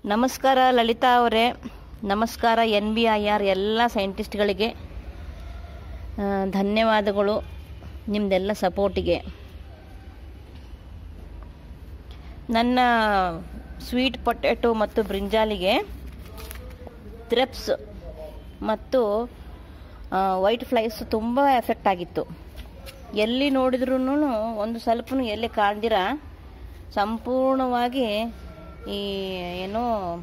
ನಮಸ್ಕಾರ ಲಲಿತಾ ಅವರೇ ನಮಸ್ಕಾರ ಎನ್ ಬಿ ಐ ಆರ್ ಎಲ್ಲ ಸೈಂಟಿಸ್ಟ್ಗಳಿಗೆ ಆ, ಧನ್ಯವಾದಗಳು ನಿಮ್ಮದೆಲ್ಲ ಸಪೋರ್ಟಿಗೆ ನನ್ನ ಸ್ವೀಟ್ ಪೊಟ್ಯಾಟೊ ಮತ್ತು ಬ್ರಿಂಜಾಲಿಗೆ ಥ್ರೆಪ್ಸ್ ಮತ್ತು ವೈಟ್ ಫ್ಲೈಸ್ ತುಂಬ ಎಫೆಕ್ಟ್ ಆಗಿತ್ತು ಎಲ್ಲಿ ನೋಡಿದ್ರೂ ಒಂದು ಸ್ವಲ್ಪನೂ ಎಲ್ಲಿ ಕಾಣ್ದಿರ ಸಂಪೂರ್ಣವಾಗಿ ಈ ಏನೋ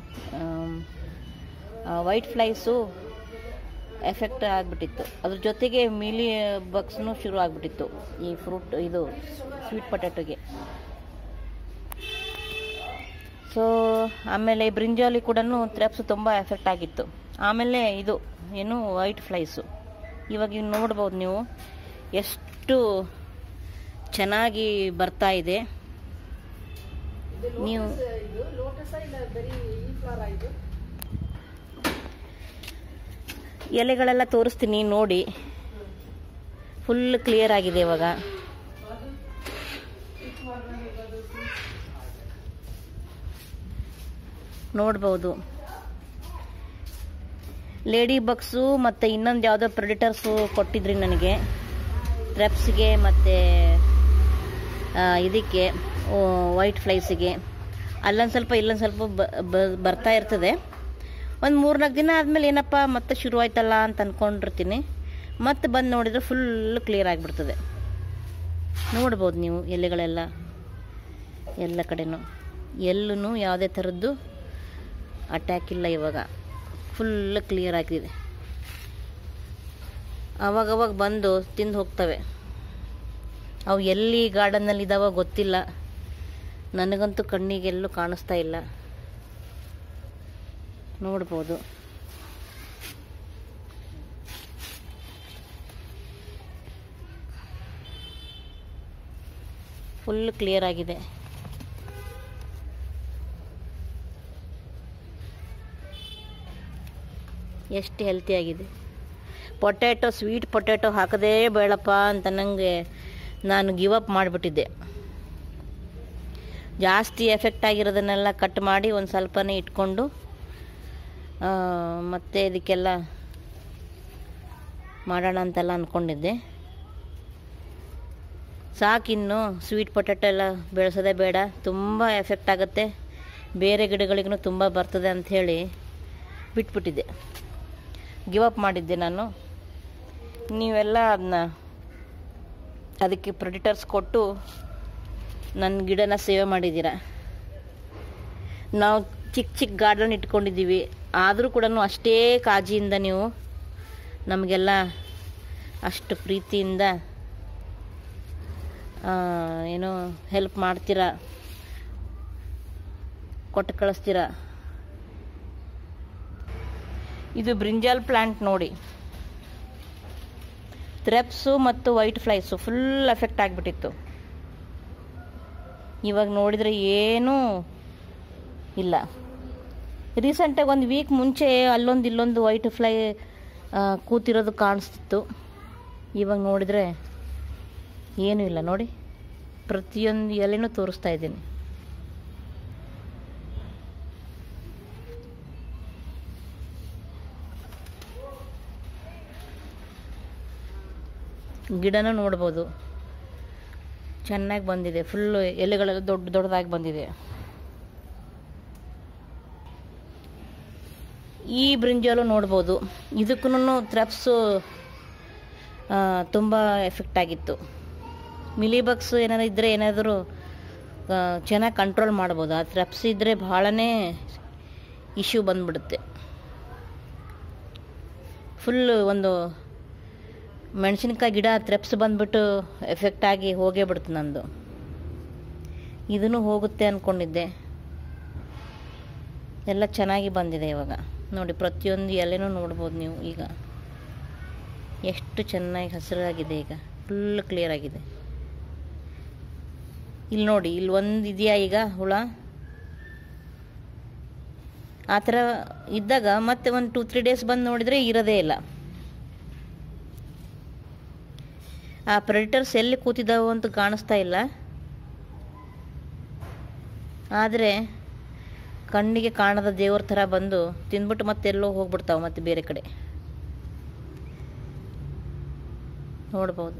ವೈಟ್ ಫ್ಲೈಸು ಎಫೆಕ್ಟ್ ಆಗಿಬಿಟ್ಟಿತ್ತು ಅದ್ರ ಜೊತೆಗೆ ಮಿಲಿ ಬಗ್ಸ್ನು ಶುರು ಆಗಿಬಿಟ್ಟಿತ್ತು ಈ ಫ್ರೂಟ್ ಇದು ಸ್ವೀಟ್ ಪೊಟ್ಯಾಟೊಗೆ ಸೊ ಆಮೇಲೆ ಬ್ರಿಂಜಾಲಿ ಕೂಡ ಥ್ರೆಪ್ಸ್ ತುಂಬ ಎಫೆಕ್ಟ್ ಆಗಿತ್ತು ಆಮೇಲೆ ಇದು ಏನು ವೈಟ್ ಫ್ಲೈಸು ಇವಾಗ ಇವ್ ನೋಡ್ಬೋದು ನೀವು ಎಷ್ಟು ಚೆನ್ನಾಗಿ ಬರ್ತಾ ಇದೆ ನೀವು ಎಲೆಗಳೆಲ್ಲ ತೋರಿಸ್ತೀನಿ ನೋಡಿ ಫುಲ್ ಕ್ಲಿಯರ್ ಆಗಿದೆ ಇವಾಗ ನೋಡ್ಬೋದು ಲೇಡಿ ಬಗ್ಸು ಮತ್ತು ಇನ್ನೊಂದು ಯಾವುದೋ ಪ್ರೆಡಿಟರ್ಸು ಕೊಟ್ಟಿದ್ರಿ ನನಗೆ ಟ್ರೆಪ್ಸ್ಗೆ ಮತ್ತು ಇದಕ್ಕೆ ವೈಟ್ ಫ್ಲೈಸಿಗೆ ಅಲ್ಲೊಂದು ಸ್ವಲ್ಪ ಇಲ್ಲೊಂದು ಸ್ವಲ್ಪ ಬ- ಬ- ಬರ್ತಾ ಇರ್ತದೆ ಒಂದು ಮೂರ್ನಾಲ್ಕು ದಿನ ಆದಮೇಲೆ ಏನಪ್ಪ ಮತ್ತೆ ಶುರು ಆಯ್ತಲ್ಲ ಅಂತ ಅಂದ್ಕೊಂಡಿರ್ತೀನಿ ಮತ್ತೆ ಬಂದು ನೋಡಿದ್ರೆ ಫುಲ್ ಕ್ಲಿಯರ್ ಆಗಿಬಿಡ್ತದೆ ನೋಡ್ಬೋದು ನೀವು ಎಲೆಗಳೆಲ್ಲ ಎಲ್ಲ ಕಡೆನೂ ಎಲ್ಲೂ ಯಾವುದೇ ಥರದ್ದು ಅಟ್ಯಾಕ್ ಇಲ್ಲ ಇವಾಗ ಫುಲ್ ಕ್ಲಿಯರ್ ಆಗಿದೆ ಅವಾಗವಾಗ ಬಂದು ತಿಂದು ಹೋಗ್ತವೆ ಅವು ಎಲ್ಲಿ ಗಾರ್ಡನ್ನಲ್ಲಿ ಇದಾವೋ ಗೊತ್ತಿಲ್ಲ ನನಗಂತೂ ಕಣ್ಣಿಗೆಲ್ಲೂ ಕಾಣಿಸ್ತಾ ಇಲ್ಲ ನೋಡ್ಬೋದು ಫುಲ್ ಕ್ಲಿಯರ್ ಆಗಿದೆ ಎಷ್ಟು ಹೆಲ್ತಿ ಆಗಿದೆ ಪೊಟ್ಯಾಟೊ ಸ್ವೀಟ್ ಪೊಟ್ಯಾಟೊ ಹಾಕದೇ ಬೇಡಪ್ಪ ಅಂತ ನನಗೆ ನಾನು ಗಿವ್ ಅಪ್ ಮಾಡಿಬಿಟ್ಟಿದ್ದೆ ಜಾಸ್ತಿ ಎಫೆಕ್ಟ್ ಆಗಿರೋದನ್ನೆಲ್ಲ ಕಟ್ ಮಾಡಿ ಒಂದು ಸ್ವಲ್ಪನೇ ಇಟ್ಕೊಂಡು ಆ, ಮತ್ತೆ ಇದಕ್ಕೆಲ್ಲ ಮಾಡೋಣ ಅಂತೆಲ್ಲ ಅಂದ್ಕೊಂಡಿದ್ದೆ ಸಾಕಿನ್ನು ಸ್ವೀಟ್ ಪೊಟ್ಯಾಟೊ ಎಲ್ಲ ಬೆಳೆಸೋದೇ ಬೇಡ ತುಂಬ ಎಫೆಕ್ಟ್ ಆಗುತ್ತೆ ಬೇರೆ ಗಿಡಗಳಿಗೂ ತುಂಬ ಬರ್ತದೆ ಅಂಥೇಳಿ ಬಿಟ್ಬಿಟ್ಟಿದ್ದೆ ಗಿವ್ ಅಪ್ ಮಾಡಿದ್ದೆ ನಾನು ನೀವೆಲ್ಲ ಅದನ್ನ ಅದಕ್ಕೆ ಪ್ರೆಡಿಟರ್ಸ್ ಕೊಟ್ಟು ನನ್ನ ಗಿಡನ ಸೇವೆ ಮಾಡಿದ್ದೀರ ನಾವು ಚಿಕ್ಕ ಚಿಕ್ಕ ಗಾರ್ಡನ್ ಇಟ್ಕೊಂಡಿದ್ದೀವಿ ಆದರೂ ಕೂಡ ಅಷ್ಟೇ ಕಾಳಜಿಯಿಂದ ನೀವು ನಮಗೆಲ್ಲ ಅಷ್ಟು ಪ್ರೀತಿಯಿಂದ ಆ, ಏನೋ ಹೆಲ್ಪ್ ಮಾಡ್ತೀರಾ ಕೊಟ್ಟು ಕಳಿಸ್ತೀರಾ ಇದು ಬ್ರಿಂಜಾಲ್ ಪ್ಲಾಂಟ್ ನೋಡಿ ಥ್ರೆಪ್ಸು ಮತ್ತು ವೈಟ್ ಫ್ಲೈಸು ಫುಲ್ ಎಫೆಕ್ಟ್ ಆಗಿಬಿಟ್ಟಿತ್ತು ಇವಾಗ ನೋಡಿದರೆ ಏನೂ ಇಲ್ಲ ರೀಸೆಂಟಾಗಿ ಒಂದು ವೀಕ್ ಮುಂಚೆ ಅಲ್ಲೊಂದು ಇಲ್ಲೊಂದು ವೈಟ್ ಫ್ಲೈ ಆ, ಕೂತಿರೋದು ಕಾಣಿಸ್ತಿತ್ತು ಇವಾಗ ನೋಡಿದರೆ ಏನೂ ಇಲ್ಲ ನೋಡಿ ಪ್ರತಿಯೊಂದು ಎಲೆನೂ ತೋರಿಸ್ತಾ ಇದ್ದೀನಿ ಗಿಡನೂ ನೋಡ್ಬೋದು ಚೆನ್ನಾಗಿ ಬಂದಿದೆ ಫುಲ್ಲು ಎಲೆಗಳೆಲ್ಲ ದೊಡ್ಡ ದೊಡ್ಡದಾಗಿ ಬಂದಿದೆ ಈ ಬ್ರಿಂಜಾಲು ನೋಡ್ಬೋದು ಇದಕ್ಕೂ ಥ್ರೆಪ್ಸು ತುಂಬ ಎಫೆಕ್ಟ್ ಆಗಿತ್ತು ಮಿಲಿಬಗ್ಸ್ ಏನಾದ್ರು ಇದ್ದರೆ ಏನಾದರೂ ಚೆನ್ನಾಗಿ ಕಂಟ್ರೋಲ್ ಮಾಡ್ಬೋದು ಆ ಥ್ರೆಪ್ಸ್ ಇದ್ದರೆ ಭಾಳನೇ ಇಶ್ಯೂ ಬಂದ್ಬಿಡುತ್ತೆ ಫುಲ್ ಒಂದು ಮೆಣಸಿನ್ಕಾಯಿ ಗಿಡ ಥ್ರೆಪ್ಸ್ ಬಂದ್ಬಿಟ್ಟು ಎಫೆಕ್ಟ್ ಆಗಿ ಹೋಗೇ ಬಿಡ್ತು ನಂದು ಇದನ್ನು ಹೋಗುತ್ತೆ ಅಂದ್ಕೊಂಡಿದ್ದೆ ಎಲ್ಲ ಚೆನ್ನಾಗಿ ಬಂದಿದೆ ಇವಾಗ ನೋಡಿ ಪ್ರತಿಯೊಂದು ಎಲೆನೂ ನೋಡ್ಬೋದು ನೀವು ಈಗ ಎಷ್ಟು ಚೆನ್ನಾಗಿ ಹಸಿರಾಗಿದೆ ಈಗ ಫುಲ್ ಕ್ಲಿಯರ್ ಆಗಿದೆ ಇಲ್ಲಿ ನೋಡಿ ಇಲ್ಲಿ ಒಂದು ಇದೆಯಾ ಈಗ ಹುಳ ಆ ಥರ ಇದ್ದಾಗ ಮತ್ತೆ ಒಂದು ಟೂ ತ್ರೀ ಡೇಸ್ ಬಂದು ನೋಡಿದರೆ ಇರೋದೇ ಇಲ್ಲ ಆ ಪ್ರೆಡಿಟರ್ಸ್ ಎಲ್ಲಿ ಕೂತಿದ್ದಾವು ಅಂತ ಕಾಣಿಸ್ತಾ ಇಲ್ಲ ಆದರೆ ಕಣ್ಣಿಗೆ ಕಾಣದ ದೇವ್ರ ಥರ ಬಂದು ತಿಂದ್ಬಿಟ್ಟು ಮತ್ತೆಲ್ಲೋ ಹೋಗ್ಬಿಡ್ತಾವೆ ಮತ್ತೆ ಬೇರೆ ಕಡೆ ನೋಡ್ಬೋದು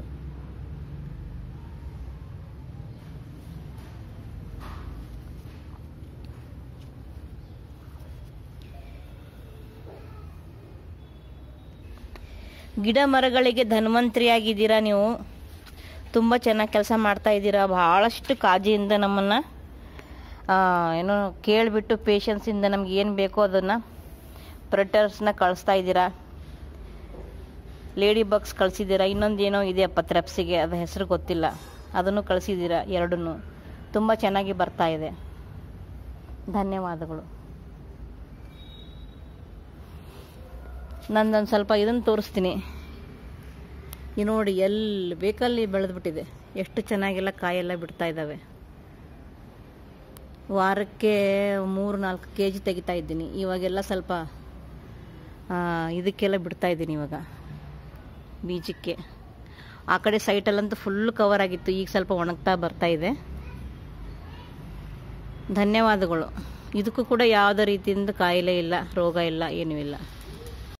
ಗಿಡ ಮರಗಳಿಗೆ ಧನ್ವಂತರಿಯಾಗಿದ್ದೀರಾ ನೀವು ತುಂಬ ಚೆನ್ನಾಗಿ ಕೆಲಸ ಮಾಡ್ತಾ ಇದ್ದೀರಾ ಭಾಳಷ್ಟು ಕಾಳಜಿಯಿಂದ ನಮ್ಮನ್ನು ಏನೋ ಕೇಳಿಬಿಟ್ಟು ಪೇಷನ್ಸಿಂದ ನಮ್ಗೆ ಏನು ಬೇಕೋ ಅದನ್ನು ಪ್ರೆಟರ್ಸ್ನ ಕಳಿಸ್ತಾ ಇದ್ದೀರಾ ಲೇಡಿ ಬಗ್ಸ್ ಕಳಿಸಿದ್ದೀರಾ ಇನ್ನೊಂದು ಏನೋ ಇದೆಯಪ್ಪ ಥ್ರೆಪ್ಸಿಗೆ ಅದು ಹೆಸರು ಗೊತ್ತಿಲ್ಲ ಅದನ್ನು ಕಳಿಸಿದ್ದೀರಾ ಎರಡನ್ನೂ ತುಂಬ ಚೆನ್ನಾಗಿ ಬರ್ತಾ ಇದೆ ಧನ್ಯವಾದಗಳು ನಂದೊಂದು ಸ್ವಲ್ಪ ಇದನ್ನು ತೋರಿಸ್ತೀನಿ ಈ ನೋಡಿ ಎಲ್ಲಿ ಬೇಕಲ್ಲಿ ಬೆಳೆದ್ಬಿಟ್ಟಿದೆ ಎಷ್ಟು ಚೆನ್ನಾಗೆಲ್ಲ ಕಾಯೆಲ್ಲ ಬಿಡ್ತಾ ಇದ್ದಾವೆ ವಾರಕ್ಕೆ ಮೂರು ನಾಲ್ಕು ಕೆ ಜಿ ತೆಗಿತಾ ಇದ್ದೀನಿ ಇವಾಗೆಲ್ಲ ಸ್ವಲ್ಪ ಆ, ಇದಕ್ಕೆಲ್ಲ ಬಿಡ್ತಾ ಇದ್ದೀನಿ ಇವಾಗ ಬೀಜಕ್ಕೆ ಆ ಕಡೆ ಸೈಟಲ್ಲಂತೂ ಫುಲ್ ಕವರ್ ಆಗಿತ್ತು ಈಗ ಸ್ವಲ್ಪ ಒಣಗ್ತಾ ಬರ್ತಾ ಇದೆ ಧನ್ಯವಾದಗಳು ಇದಕ್ಕೂ ಕೂಡ ಯಾವುದೇ ರೀತಿಯಿಂದ ಕಾಯಿಲೆ ಇಲ್ಲ ರೋಗ ಇಲ್ಲ ಏನೂ ಇಲ್ಲ